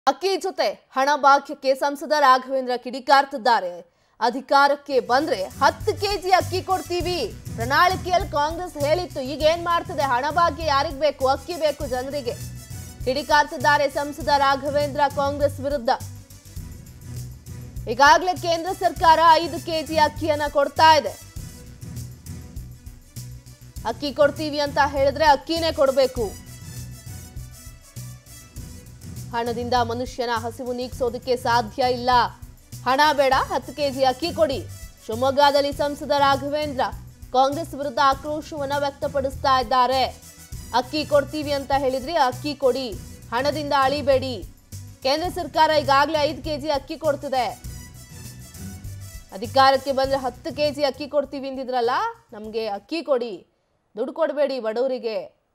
ಅಕ್ಕಿ ಜೊತೆ ಹಣ ಬಾಕ್ಯಕ್ಕೆ ಸಂಸದ ರಾಘವೇಂದ್ರ ಕಿಡಿಕಾರ್ತಿದ್ದಾರೆ ಅಧಿಕಾರಕ್ಕೆ ಬಂದ್ರೆ ಹತ್ತು ಕೆಜಿ ಅಕ್ಕಿ ಕೊಡ್ತೀವಿ ಪ್ರಣಾಳಿಕೆಯಲ್ಲಿ ಕಾಂಗ್ರೆಸ್ ಹೇಳಿತ್ತು ಈಗ ಏನ್ ಮಾಡ್ತಿದೆ ಹಣ ಭಾಗ್ಯ ಯಾರಿಗ್ ಬೇಕು ಅಕ್ಕಿ ಬೇಕು ಜನರಿಗೆ ಕಿಡಿಕಾರ್ತಿದ್ದಾರೆ ಸಂಸದ ರಾಘವೇಂದ್ರ ಕಾಂಗ್ರೆಸ್ ವಿರುದ್ಧ ಈಗಾಗಲೇ ಕೇಂದ್ರ ಸರ್ಕಾರ ಐದು ಕೆಜಿ ಅಕ್ಕಿಯನ್ನ ಕೊಡ್ತಾ ಇದೆ ಅಕ್ಕಿ ಕೊಡ್ತೀವಿ ಅಂತ ಹೇಳಿದ್ರೆ ಅಕ್ಕಿನೇ ಕೊಡಬೇಕು ಹಣದಿಂದ ಮನುಷ್ಯನ ಹಸಿವು ನೀಗಿಸೋದಕ್ಕೆ ಸಾಧ್ಯ ಇಲ್ಲ ಹಣ ಬೇಡ ಹತ್ತು ಕೆಜಿ ಅಕ್ಕಿ ಕೊಡಿ ಶಿವಮೊಗ್ಗದಲ್ಲಿ ಸಂಸದ ರಾಘವೇಂದ್ರ ಕಾಂಗ್ರೆಸ್ ವಿರುದ್ಧ ಆಕ್ರೋಶವನ್ನ ವ್ಯಕ್ತಪಡಿಸ್ತಾ ಇದ್ದಾರೆ ಅಕ್ಕಿ ಕೊಡ್ತೀವಿ ಅಂತ ಹೇಳಿದ್ರಿ ಅಕ್ಕಿ ಕೊಡಿ ಹಣದಿಂದ ಅಳಿಬೇಡಿ ಕೇಂದ್ರ ಸರ್ಕಾರ ಈಗಾಗಲೇ ಐದು ಕೆಜಿ ಅಕ್ಕಿ ಕೊಡ್ತಿದೆ ಅಧಿಕಾರಕ್ಕೆ ಬಂದ್ರೆ ಹತ್ತು ಕೆಜಿ ಅಕ್ಕಿ ಕೊಡ್ತೀವಿ ಅಂದಿದ್ರಲ್ಲ ನಮಗೆ ಅಕ್ಕಿ ಕೊಡಿ ದುಡ್ಡು ಕೊಡಬೇಡಿ ಬಡವರಿಗೆ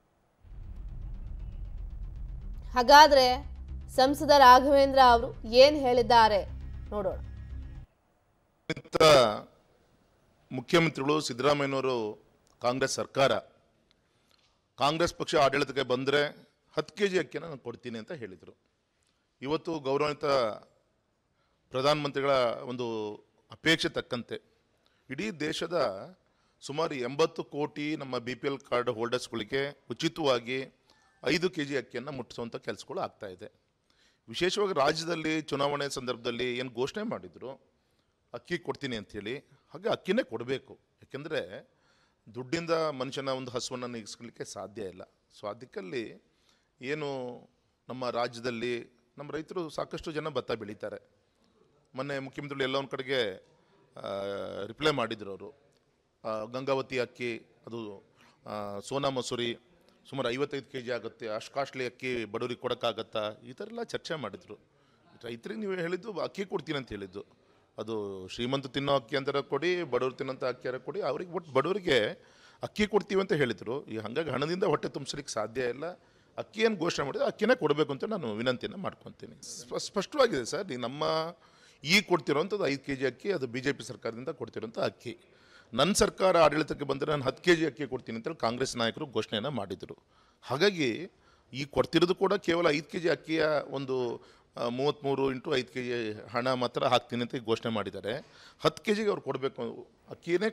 ಹಾಗಾದ್ರೆ ಸಂಸದ ರಾಘವೇಂದ್ರ ಅವರು ಏನ್ ಹೇಳಿದ್ದಾರೆ ನೋಡೋಣ ಇಂಥ ಮುಖ್ಯಮಂತ್ರಿಗಳು ಸಿದ್ದರಾಮಯ್ಯನವರು ಕಾಂಗ್ರೆಸ್ ಸರ್ಕಾರ ಕಾಂಗ್ರೆಸ್ ಪಕ್ಷ ಆಡಳಿತಕ್ಕೆ ಬಂದರೆ ಹತ್ತು ಕೆ ಜಿ ಅಕ್ಕಿನ ನಾನು ಕೊಡ್ತೀನಿ ಅಂತ ಹೇಳಿದರು ಇವತ್ತು ಗೌರವಾನ್ವಿತ ಪ್ರಧಾನಮಂತ್ರಿಗಳ ಒಂದು ಅಪೇಕ್ಷೆ ತಕ್ಕಂತೆ ಇಡೀ ದೇಶದ ಸುಮಾರು ಎಂಬತ್ತು ಕೋಟಿ ನಮ್ಮ ಬಿ ಪಿ ಎಲ್ ಕಾರ್ಡ್ ಹೋಲ್ಡರ್ಸ್ಗಳಿಗೆ ಉಚಿತವಾಗಿ ಐದು ಕೆ ಜಿ ಅಕ್ಕಿಯನ್ನು ಮುಟ್ಟಿಸುವಂಥ ಕೆಲಸಗಳು ಆಗ್ತಾ ಇದೆ ವಿಶೇಷವಾಗಿ ರಾಜ್ಯದಲ್ಲಿ ಚುನಾವಣೆ ಸಂದರ್ಭದಲ್ಲಿ ಏನು ಘೋಷಣೆ ಮಾಡಿದರು ಅಕ್ಕಿ ಕೊಡ್ತೀನಿ ಅಂಥೇಳಿ ಹಾಗೆ ಅಕ್ಕಿನೇ ಕೊಡಬೇಕು ಯಾಕೆಂದರೆ ದುಡ್ಡಿಂದ ಮನುಷ್ಯನ ಒಂದು ಹಸುವನ್ನು ನೀಗಿಸ್ಲಿಕ್ಕೆ ಸಾಧ್ಯ ಇಲ್ಲ ಸೊ ಅದಕ್ಕಲ್ಲಿ ಏನು ನಮ್ಮ ರಾಜ್ಯದಲ್ಲಿ ನಮ್ಮ ರೈತರು ಸಾಕಷ್ಟು ಜನ ಭತ್ತ ಬೆಳೀತಾರೆ ಮೊನ್ನೆ ಮುಖ್ಯಮಂತ್ರಿಗಳು ಎಲ್ಲ ಒಂದು ಕಡೆಗೆ ರಿಪ್ಲೈ ಮಾಡಿದ್ರು ಅವರು ಗಂಗಾವತಿ ಅಕ್ಕಿ ಅದು ಆ, ಸೋನಾ ಮಸೂರಿ ಸುಮಾರು ಐವತ್ತೈದು ಕೆ ಜಿ ಆಗುತ್ತೆ ಅಷ್ಟು ಕಾಸ್ಟ್ಲಿ ಅಕ್ಕಿ ಬಡವರಿಗೆ ಕೊಡೋಕ್ಕಾಗತ್ತಾ ಈ ಥರ ಎಲ್ಲ ಚರ್ಚೆ ಮಾಡಿದರು ರೈತರಿಗೆ ನೀವು ಹೇಳಿದ್ದು ಅಕ್ಕಿ ಕೊಡ್ತೀನಿ ಅಂತ ಹೇಳಿದ್ದು ಅದು ಶ್ರೀಮಂತ ತಿನ್ನೋ ಅಕ್ಕಿ ಅಂತಾರ ಕೊಡಿ ಬಡವರು ತಿನ್ನೋಂಥ ಅಕ್ಕಿಯಾರ ಕೊಡಿ ಅವ್ರಿಗೆ ಒಟ್ಟು ಬಡವರಿಗೆ ಅಕ್ಕಿ ಕೊಡ್ತೀವಿ ಅಂತ ಹೇಳಿದರು ಈ ಹಾಗಾಗಿ ಹಣದಿಂದ ಹೊಟ್ಟೆ ತುಂಬಿಸ್ಲಿಕ್ಕೆ ಸಾಧ್ಯ ಇಲ್ಲ ಅಕ್ಕಿಯನ್ನು ಘೋಷಣೆ ಮಾಡಿದ್ರೆ ಅಕ್ಕಿನೇ ಕೊಡಬೇಕು ಅಂತ ನಾನು ವಿನಂತಿಯನ್ನು ಮಾಡ್ಕೊತೀನಿ ಸ್ಪ- ಸ್ಪಷ್ಟವಾಗಿದೆ ಸರ್ ಈ ನಮ್ಮ ಈಗ ಕೊಡ್ತಿರೋಂಥದ್ದು ಐದು ಕೆ ಜಿ ಅಕ್ಕಿ ಅದು ಬಿ ಜೆ ಪಿ ಸರ್ಕಾರದಿಂದ ಕೊಡ್ತಿರೋಂಥ ಅಕ್ಕಿ ನನ್ನ ಸರ್ಕಾರ ಆಡಳಿತಕ್ಕೆ ಬಂದರೆ ನಾನು ಹತ್ತು ಕೆ ಜಿ ಅಕ್ಕಿ ಕೊಡ್ತೀನಿ ಅಂತೇಳಿ ಕಾಂಗ್ರೆಸ್ ನಾಯಕರು ಘೋಷಣೆಯನ್ನು ಮಾಡಿದರು ಹಾಗಾಗಿ ಈ ಕೊಡ್ತಿರೋದು ಕೂಡ ಕೇವಲ ಐದು ಕೆ ಜಿ ಅಕ್ಕಿಯ ಒಂದು ಆ, ಮೂವತ್ತ್ಮೂರು ಇಂಟು ಐದು ಕೆ ಜಿ ಹಣ ಮಾತ್ರ ಹಾಕ್ತೀನಿ ಅಂತ ಈಗ ಘೋಷಣೆ ಮಾಡಿದ್ದಾರೆ ಹತ್ತು ಕೆ ಜಿಗೆ ಅವ್ರು ಕೊಡಬೇಕು ಅಕ್ಕಿಯೇ